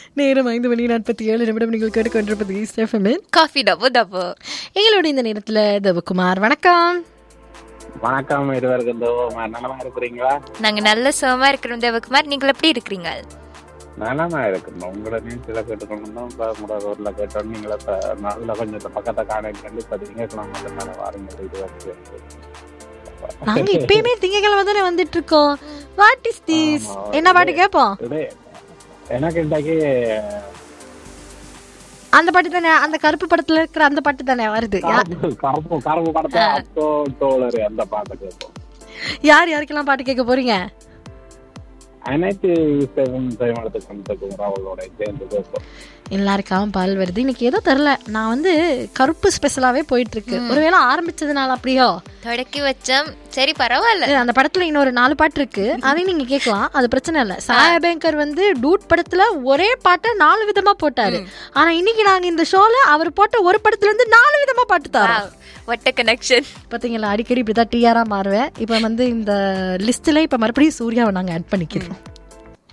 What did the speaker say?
நேரம் ஐந்து மணி நாற்பத்தி ஏழு நிமிடம் நீங்கள் கேட்டுக்கொண்டிருப்பது ஈஸ்டெஃபமின் காஃபி டப்பு டப்பு எங்களோட இந்த நேரத்தில் தேவகுமார் வணக்கம் வணக்கம் இருவருக்கு இந்த நலமா இருக்கிறீங்களா நாங்க நல்ல சுகமா இருக்கிறோம் தேவகுமார் நீங்கள் எப்படி இருக்கிறீங்க நலமா இருக்கணும் உங்களோட நீச்சல கேட்டுக்கணும் இப்ப உங்களோட ஊர்ல கேட்டோம் நீங்கள நல்ல கொஞ்சம் இந்த பக்கத்தை காண கண்டு இப்ப திங்கட்கிழமை மட்டும் தானே வாருங்கள் இது வந்து நாங்க இப்பயுமே திங்கக்கிழமை தானே வந்துட்டு இருக்கோம் வாட் இஸ் திஸ் ஆமா. என்ன பாட்டு கேட்போம் இது எனக்கு இன்றைக்கு அந்த பாட்டு தானே அந்த கருப்பு படத்துல இருக்கிற அந்த பாட்டு தானே வருது யா- கருப்பு கருப்பு கருப்பு படத்தை அத்தோ தோழர் அந்த பாட்டை கேட்போம் யார் யாருக்கெல்லாம் பாட்டு கேட்க போறீங்க அனைத்து செவன் செய்வனத்துக்கு அவளோட சேர்ந்து கேட்போம் எல்லாருக்காகவும் பால் வருது இன்னைக்கு ஏதோ தெரில நான் வந்து கருப்பு ஸ்பெஷலாவே போயிட்டு இருக்கு ஒருவேளை ஆரம்பிச்சதுனால அப்படியோ தொடக்கி வச்சோம் சரி பரவாயில்ல இது அந்த படத்துல இன்னொரு நாலு பாட்டு இருக்கு அதையும் நீங்க கேட்கலாம் அது பிரச்சனை இல்ல சாயபேங்கர் வந்து டூட் படத்துல ஒரே பாட்டை நாலு விதமா போட்டாரு ஆனா இன்னைக்கு நாங்க இந்த ஷோல அவர் போட்ட ஒரு படத்துல இருந்து நாலு விதமா பாட்டு தரோம் ஒட்ட கனெக்ஷன் பாத்தீங்களா அடிக்கடி இப்படிதான் டிஆரா மாறுவேன் இப்ப வந்து இந்த லிஸ்ட்ல இப்ப மறுபடியும் சூர்யாவை நாங்க ஆட் பண்ணிக்கிறோம்